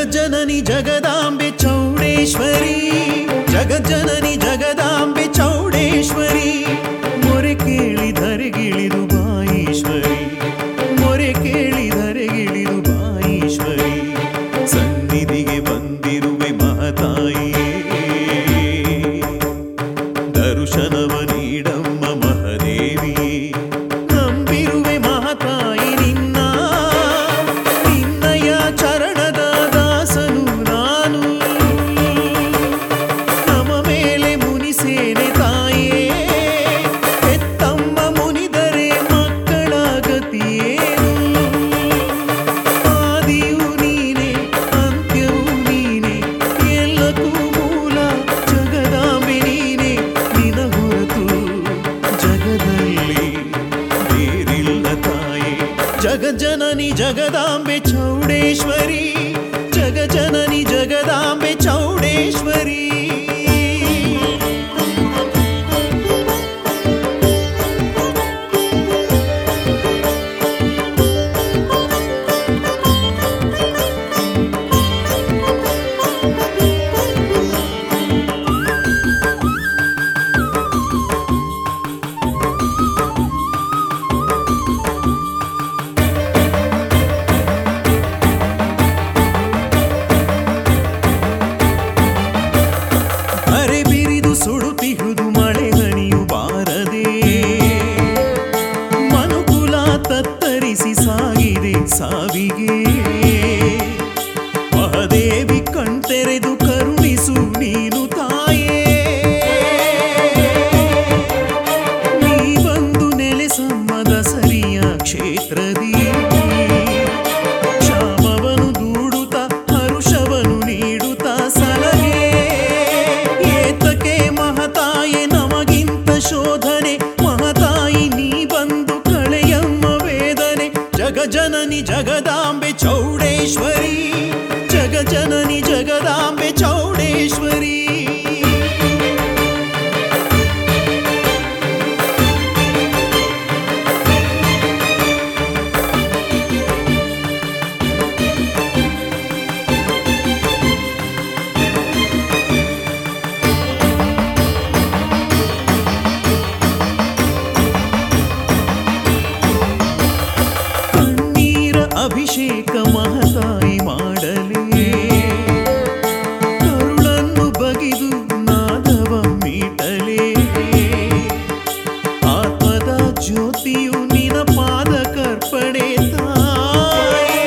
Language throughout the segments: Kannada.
ಜಗಜ್ಜನನಿ ಜಗದಾಂಬೆ ಚೌಡೇಶ್ವರಿ ಜಗಜ್ಜನನಿ ಜಗದಾಂಬೆ ಚೌಡೇಶ್ವರಿ ಮೊರೆ ಕೇಳಿ ಧರೆಗಿಳಿದು ಬಾಯೀಶ್ವರಿ ಮೊರೆ ಕೇಳಿ ಧರೆಗಿಳಿದು ಬಾಯೀಶ್ವರಿ ಸನ್ನಿಧಿಗೆ ಬಂದಿರುವೆ ಮಹತಾಯಿಯೇ ದರ್ಶನವ ನೀಡಮ್ಮ ಮಹದೇವಿಯೇ ನಂಬಿರುವೆ ಮಹತಾಯಿ ನಿನ್ನ ನಿನ್ನಯ ಚರಣದ ದಾಸನು ನಾನು ನಮ್ಮ ಮೇಲೆ ಮುನಿಸೇನೆ ತಾಯೇ ಹೆತ್ತಮ್ಮ ಮುನಿದರೆ ಮಕ್ಕಳ ಗತಿಯೇನು ಆದಿಯು ನೀನೆ ಅಂತ್ಯವೂ ನೀನೆ ಎಲ್ಲಕ್ಕೂ ಮೂಲ ಜಗದಾಂಬೆ ನೀನೆ ನಿನ ಹೊರತು ಜಗದಲ್ಲಿ ಬೇರಿಲ್ಲ ತಾಯೇ ಜಗಜ್ಜನನಿ ಜಗದಾಂಬೆ ಚೌಡೇಶ್ವರಿ ಜಗಜನನಿ ಜಗದಾಂಬೆ ಚೌಡೇಶ್ವರಿ ಅರೆ ಬಿರಿದು ಸುಡುತ್ತಿಹುದು ಮಳೆ ಹನಿಯು ಬಾರದೆ ಮನುಕುಲ ತತ್ತರಿಸಿ ಸಾಗಿದೆ ಸಾವಿಗೆ ಮಹದೇವಿ ಕಣ್ತೆರೆದು ಕರುಣಿಸು ನೀನು ತಾಯೇ ನೀ ಬಂದು ನೆಲೆಸಮ್ಮದ ಸರಿಯ ಕ್ಷೇತ್ರದಿ ಕ್ಷಾಮವನು ದೂಡುತ್ತ ಹರುಷವನು ನೀಡುತ್ತ ಸಲಹೆ ಏತಕ್ಕೆ ಮಹತಾಯೆ ನಮಗಿಂತ ಶೋಧನೆ ಮಹತಾಯಿ ನೀ ಬಂದು ಕಳೆಯಮ್ಮ ವೇದನೆ ಜಗಜನನಿ ಜಗದಾಂಬೆ ಚೌಡೇಶ್ವರಿ ಜಗಜನನಿ ಜಗದಾಂಬೆ ಚೌಡೇಶ್ವರಿ ಕಣ್ಣೀರ ಅಭಿಷೇಕ ಮಹತಾಯಿ ಮಾಡಲೇ ಕರುಳನ್ನು ಬಗಿದು ನಾದವ ಮೀಟಲೇ ಆತ್ಮದ ಜ್ಯೋತಿಯು ನಿನ ಪಾದ ಕರ್ಪಣೆ ತಾಯೇ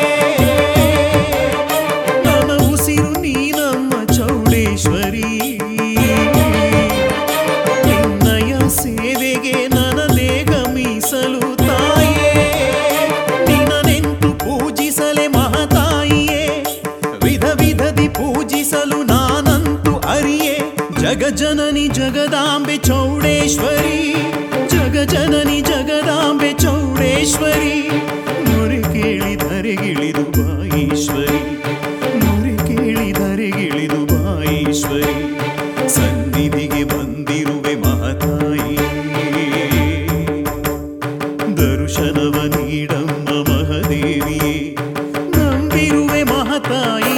ನನ್ನ ಉಸಿರು ನೀನಮ್ಮ ಚೌಡೇಶ್ವರಿ ನಿನ್ನಯ ಸೇವೆಗೆ ನನ್ನ ದೇಹ ಮೀಸಲು ತಾಯೇ ನಿನ್ನನೆಂತು ಪೂಜಿಸಲೆ ಮಹತಾಯಿಯೇ ವಿಧ ವಿಧದಿ ಪೂಜಿಸಲು ನಾನಂತು ಅರಿಯೇ ಜಗಜನನಿ ಜಗದಾಂಬೆ ಚೌಡೇಶ್ವರಿ ಜಗಜನನಿ ಜಗದಾಂಬೆ ಚೌಡೇಶ್ವರಿ ಮೊರೆ ಕೇಳಿ ಧರೆಗಿಳಿದು ಬಾಯೀಶ್ವರಿ ಮೊರೆ ಕೇಳಿ ಧರೆಗಿಳಿದು ಬಾಯೀಶ್ವರಿ ಸನ್ನಿಧಿಗೆ ಬಂದಿರುವೆ ಮಹತಾಯಿ ದರ್ಶನವ ನೀಡಮ್ಮ ಮಹದೇವಿಯೇ ನಂಬಿರುವೆ ಮಹತಾಯಿ